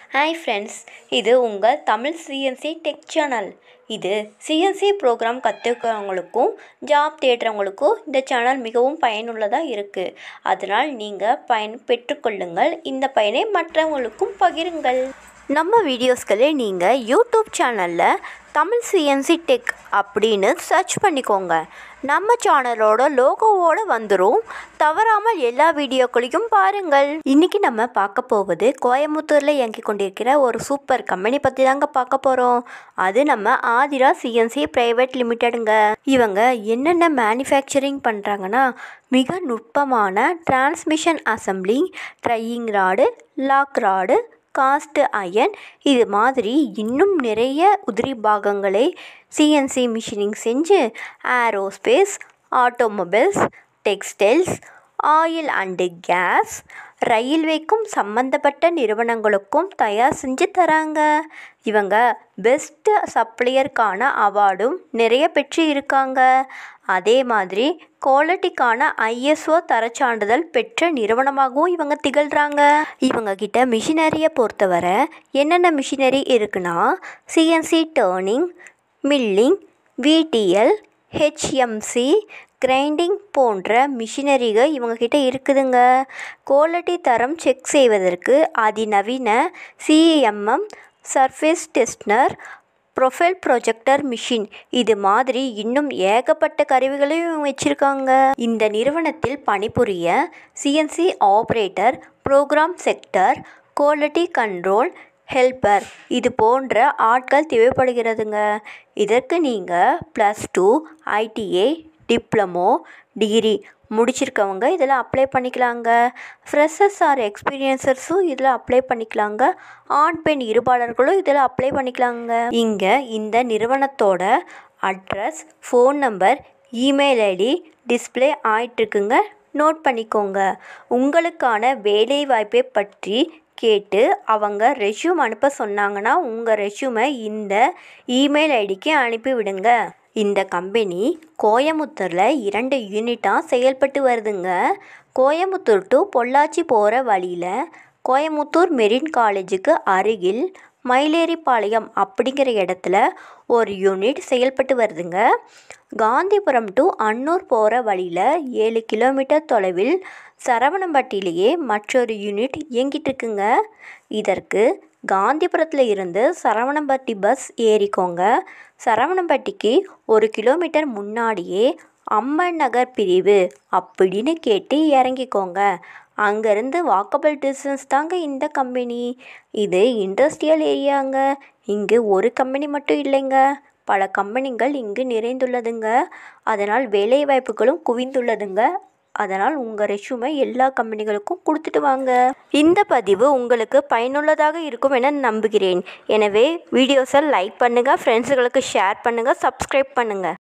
hi friends இது உங்கள் Tamil CNC tech channel இது சிஎன்சி ப்ரோக்ராம் கற்றுக்கிறவங்களுக்கும் ஜாப் தேடுறவங்களுக்கும் இந்த சேனல் மிகவும் பயனுள்ளதாக இருக்குது அதனால் நீங்கள் பயன் பெற்றுக்கொள்ளுங்கள் இந்த பயனை மற்றவங்களுக்கும் பகிருங்கள் நம்ம வீடியோஸ்களே நீங்கள் யூடியூப் சேனலில் தமிழ் சிஎன்சி டெக் அப்படின்னு சர்ச் பண்ணிக்கோங்க நம்ம சேனலோட லோகோவோடு வந்துடும் தவறாமல் எல்லா வீடியோக்களையும் பாருங்கள் இன்றைக்கி நம்ம பார்க்க போவது கோயம்புத்தூரில் இயங்கி கொண்டிருக்கிற ஒரு சூப்பர் கம்பெனி பற்றி தாங்க பார்க்க போகிறோம் அது நம்ம ஆதிரா சிஎன்சி ப்ரைவேட் லிமிட்டடுங்க இவங்க என்னென்ன மேனுஃபேக்சரிங் பண்ணுறாங்கன்னா மிக நுட்பமான transmission assembly drying rod lock rod cast iron இது மாதிரி இன்னும் நிறைய உதிரி பாகங்களை சிஎன்சி மிஷினிங் செஞ்சு aerospace automobiles textiles oil and gas ரயில்வேக்கும் சம்மந்தப்பட்ட நிறுவனங்களுக்கும் தயார் செஞ்சு தராங்க இவங்க பெஸ்ட்டு சப்ளையருக்கான அவார்டும் நிறைய பெற்று இருக்காங்க அதே மாதிரி குவாலிட்டிக்கான ஐஎஸ்ஓ தரச்சான்றிதழ் பெற்ற நிறுவனமாகவும் இவங்க திகழ்கிறாங்க இவங்க கிட்ட மிஷினரியை பொறுத்தவரை என்னென்ன மிஷினரி இருக்குன்னா CNC turning milling VTL HMC grinding போன்ற மிஷினரிகள் இவங்கக்கிட்ட இருக்குதுங்க குவாலிட்டி தரம் செக் செய்வதற்கு அதிநவீன CMM surface tester profile projector machine இது மாதிரி இன்னும் ஏகப்பட்ட கருவிகளையும் வச்சுருக்காங்க இந்த நிறுவனத்தில் பணிபுரிய CNC operator program sector quality control helper இது போன்ற ஆட்கள் தேவைப்படுகிறதுங்க இதற்கு நீங்கள் plus two ITI diploma degree முடிச்சிருக்கவங்க இதில் அப்ளை பண்ணிக்கலாங்க ஃப்ரெஷர்ஸ் ஆர் எக்ஸ்பீரியன்சர்ஸும் இதில் அப்ளை பண்ணிக்கலாங்க ஆண் பெண் இருபாளர்களும் இதில் அப்ளை பண்ணிக்கலாங்க இங்கே இந்த நிறுவனத்தோட address phone number email ID display ஆயிட்டுருக்குங்க நோட் பண்ணிக்கோங்க உங்களுக்கான வேலை வாய்ப்பை பற்றி கேட்டு அவங்க ரெஷ்யூம் அனுப்ப சொன்னாங்கன்னா உங்கள் ரெஷ்யூமை இந்த இமெயில் ஐடிக்கு அனுப்பி விடுங்க இந்த கம்பெனி கோயமுத்தூரில் இரண்டு யூனிட்டாக செயல்பட்டு வருதுங்க கோயமுத்தூர் டு பொள்ளாச்சி போகிற வழியில் கோயமுத்தூர் மெரின் காலேஜுக்கு அருகில் மயிலேறிப்பாளையம் அப்படிங்கிற இடத்துல ஒரு யூனிட் செயல்பட்டு வருதுங்க காந்திபுரம் டு அன்னூர் போகிற வழியில் ஏழு கிலோமீட்டர் தொலைவில் சரவணம்பட்டியிலேயே மற்றொரு யூனிட் இயங்கிட்டு இருக்குங்க இதற்கு காந்திபுரத்தில் இருந்து சரவணம்பட்டி பஸ் ஏறிக்கோங்க சரவணம்பட்டிக்கு ஒரு கிலோமீட்டர் முன்னாடியே அம்மன் நகர் பிரிவு அப்படின்னு கேட்டு இறங்கிக்கோங்க அங்கேருந்து வாக்கபிள் டிஸ்டன்ஸ் தாங்க இந்த கம்பெனி இது இண்டஸ்ட்ரியல் ஏரியாங்க இங்கு ஒரு கம்பெனி மட்டும் இல்லைங்க பல கம்பெனிகள் இங்கு நிறைந்துள்ளதுங்க அதனால் வேலைவாய்ப்புகளும் குவிந்துள்ளதுங்க அதனால் உங்கள் ரெஷ்யூமை எல்லா கம்பெனிகளுக்கும் கொடுத்துட்டு வாங்க இந்த பதிவு உங்களுக்கு பயனுள்ளதாக இருக்கும் என நம்புகிறேன் எனவே வீடியோஸை லைக் பண்ணுங்கள் ஃப்ரெண்ட்ஸுகளுக்கு ஷேர் பண்ணுங்கள் சப்ஸ்கிரைப் பண்ணுங்கள்